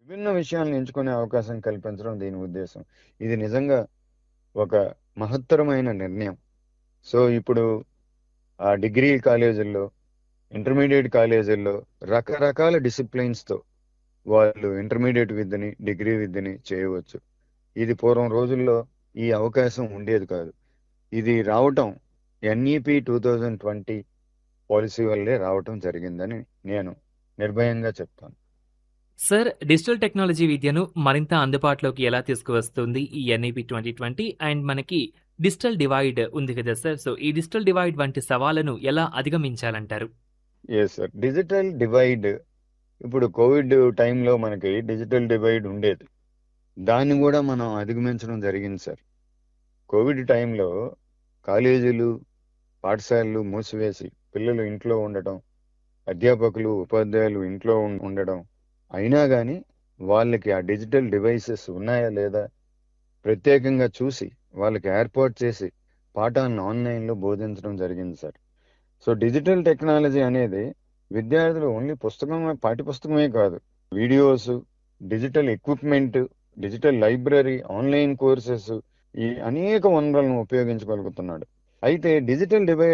విభిన్న విషయాలను ఎంచుకునే అవకాశం కల్పించడం దీని ఉద్దేశం ఇది నిజంగా ఒక మహత్తరమైన నిర్ణయం సో ఇప్పుడు ఆ డిగ్రీ కాలేజీల్లో ఇంటర్మీడియట్ కాలేజీల్లో రకరకాల డిసిప్లైన్స్తో వాళ్ళు ఇంటర్మీడియట్ విద్యని డిగ్రీ విద్యని చేయవచ్చు ఇది పూర్వం రోజుల్లో ఈ అవకాశం ఉండేది కాదు ఇది రావటం NEP two thousand twenty policy వల్లే రావటం జరిగిందని నేను నిర్భయంగా చెప్తాను సార్ డిజిటల్ టెక్నాలజీ విద్యను మరింత అందుబాటులోకి ఎలా తీసుకువస్తుంది ఈ ఎన్ఈపి ట్వంటీ ట్వంటీ అండ్ మనకి డిజిటల్ డివైడ్ ఉంది కదా సార్ సో ఈ డిజిటల్ డివైడ్ వంటి సవాళ్లను ఎలా అధిగమించాలంటారు ఎస్ సార్ డిజిటల్ డివైడ్ ఇప్పుడు కోవిడ్ టైంలో మనకి డిజిటల్ డివైడ్ ఉండేది దాన్ని కూడా మనం అధిగమించడం జరిగింది సార్ కోవిడ్ టైంలో కాలేజీలు పాఠశాలలు మూసివేసి పిల్లలు ఇంట్లో ఉండటం అధ్యాపకులు ఉపాధ్యాయులు ఇంట్లో ఉం- ఉండడం అయినా కానీ వాళ్ళకి ఆ డిజిటల్ డివైసెస్ ఉన్నాయా లేదా ప్రత్యేకంగా చూసి వాళ్ళకి ఏర్పాటు చేసి పాఠాలను ఆన్లైన్లో బోధించడం జరిగింది సార్ సో డిజిటల్ టెక్నాలజీ అనేది విద్యార్థులు ఓన్లీ పుస్తకం పాఠ్య పుస్తకమే కాదు videos digital equipment digital library online courses ఈ అనేక వనరులను ఉపయోగించగలుగుతున్నాడు అయితే డిజిటల్ డివైడ్